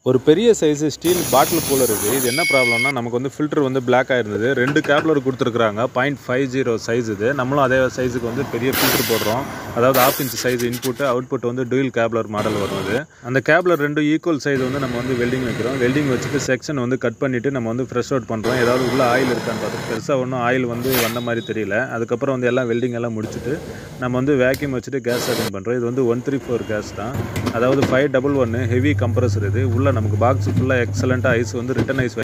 ஒரு பெரிய size steel பாட்டில் cooler இது இது என்ன ப்ராப்ளம்னா நமக்கு வந்து ஃபில்டர் வந்து பிளாக் ஆயிருந்தது ரெண்டு கேப்லர் கொடுத்துருக்குறாங்க பாயிண்ட் ஃபைவ் ஜீரோ சைஸ் இது நம்மளும் அதே சைஸுக்கு வந்து பெரிய ஃபில்டர் போடுறோம் அதாவது half inch size input output வந்து டூயல் கேப்லர் மாடல் வரும் இது அந்த கேப்லர் ரெண்டும் ஈக்குவல் சைஸ் வந்து நம்ம வந்து வெல்டிங் வைக்கிறோம் வெல்டிங் வச்சுட்டு செக்ஷன் வந்து கட் பண்ணிவிட்டு நம்ம வந்து ஃப்ரெஷ் அவுட் பண்ணுறோம் ஏதாவது உள்ள ஆயில் இருக்கான்னு பார்த்து பெருசாக ஒன்றும் ஆயில் வந்து வந்த மாதிரி தெரியல அதுக்கப்புறம் வந்து எல்லாம் வெல்டிங் எல்லாம் முடிச்சுட்டு நம்ம வந்து வேக்யூம் வச்சுட்டு கேஸ் அட்டன் பண்ணுறோம் இது வந்து ஒன் த்ரீ ஃபோர் கேஸ் தான் அதாவது ஃபைவ் டபுள் ஒன்று ஹெவி கம்ப்ரஸர் இது உள்ள நமக்கு பாக்ஸ் ஃபுல்லாக எக்ஸலண்ட்டாக ஐஸ் வந்து ரிட்டன் ஐஸ்